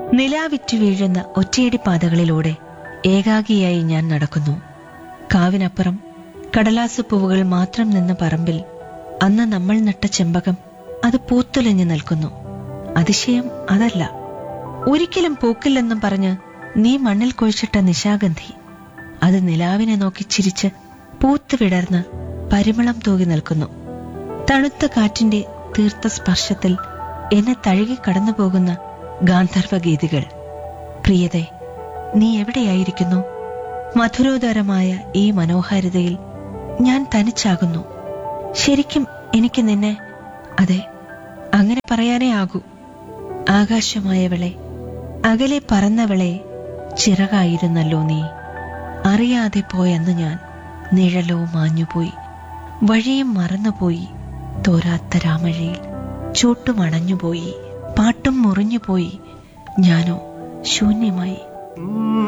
നിലാവിറ്റു വീഴുന്ന ഒറ്റയടി പാതകളിലൂടെ ഏകാഗിയായി ഞാൻ നടക്കുന്നു കാവിനപ്പുറം കടലാസ് പൂവുകൾ മാത്രം നിന്ന പറമ്പിൽ അന്ന് നമ്മൾ നട്ട ചെമ്പകം അത് പൂത്തുലഞ്ഞു നിൽക്കുന്നു അതിശയം അതല്ല ഒരിക്കലും പൂക്കില്ലെന്നും പറഞ്ഞ് നീ മണ്ണിൽ കുഴിച്ചിട്ട നിശാഗന്ധി അത് നിലാവിനെ നോക്കി ചിരിച്ച് പൂത്ത് വിടർന്ന് പരിമളം തൂകി നിൽക്കുന്നു തണുത്ത കാറ്റിന്റെ തീർത്ത സ്പർശത്തിൽ എന്നെ തഴുകി കടന്നു പോകുന്ന ഗാന്ധർവ ഗീതികൾ പ്രിയതെ നീ എവിടെയായിരിക്കുന്നു മധുരോദരമായ ഈ മനോഹാരിതയിൽ ഞാൻ തനിച്ചാകുന്നു ശരിക്കും എനിക്ക് നിന്നെ അതെ അങ്ങനെ പറയാനേ ആകൂ ആകാശമായവളെ അകലെ പറന്നവളെ ചിറകായിരുന്നല്ലോ നീ അറിയാതെ പോയെന്ന് ഞാൻ നിഴലോ മാഞ്ഞുപോയി വഴിയും മറന്നുപോയി തോരാത്ത രാമഴയിൽ ചൂട്ടുമണഞ്ഞുപോയി പാട്ടും മുറിഞ്ഞുപോയി ഞാനോ ശൂന്യമായി